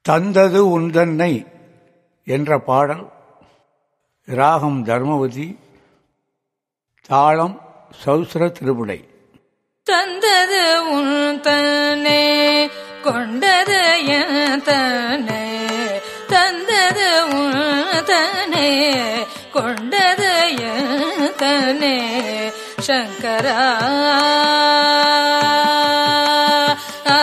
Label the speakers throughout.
Speaker 1: தந்தது உந்தன்னை என்ற பாடல் ராகம் தர்மவதி தாளம் சௌசர திருவிடை
Speaker 2: தந்தது உன் தன்னே கொண்டது என் தன்னே தந்தது உன் தன்னே கொண்டது என் தன்னே சங்கரா ஆ,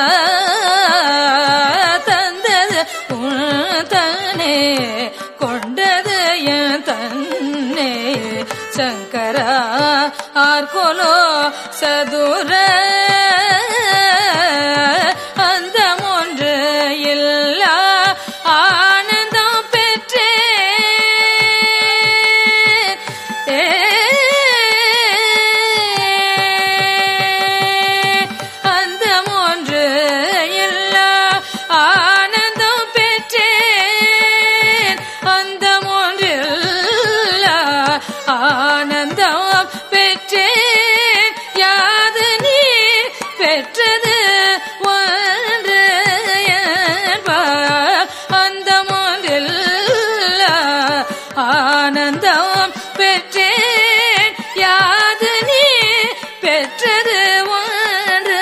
Speaker 2: தந்தது உன் தன்னே கொண்டது என் தன்னே சங்கரா ஆர்கொலோ சதுர அந்த ஒன்று இல்லா ஆனந்தம் பெற்றே அந்த ஒன்று இல்லா ஆனந்தம் பெற்றேன் அந்த ஒன்றில்லா ஆனந்தம் பெற்றேன் யாது நீர் பெற்றது ஒன்று என்பார் அந்த ஒன்றில்லா ஆனந்தம் பெற்றேன் யாது நீர் பெற்றது ஒன்று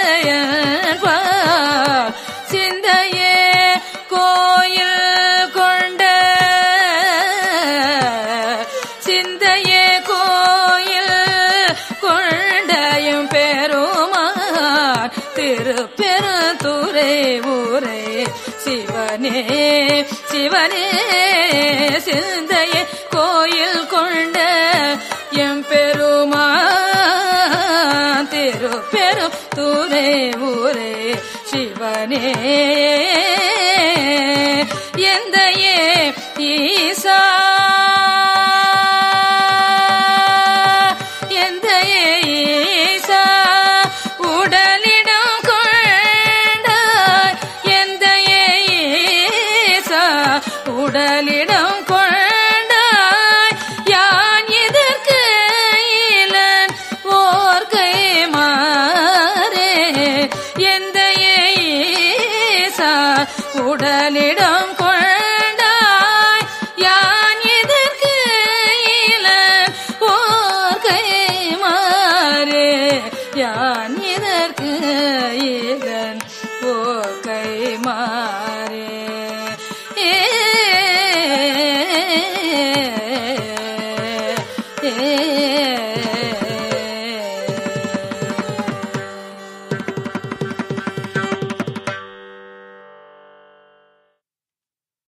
Speaker 2: என்பார் சிந்தையே கோயில் கொண்ட சிந்தையே கோயில் கொண்டையும் பெருமான் திருப்பெருந்துரை ஊரே சிவனே சிவனே சிந்தையே கோயில் கொண்ட எம் பெருமான் திருப்பெரும் துறை ஊரே சிவனே எந்தையே ஈசா எந்தையே ஈசா உடலிடம் கொண்டாய் எந்தையே ஈசா உடலிடம் கொண்டாய் யான் எதற்கு இளன் ஓர்கை மாறே எந்தையே ஈசா உடலிடம் கொண்டாய்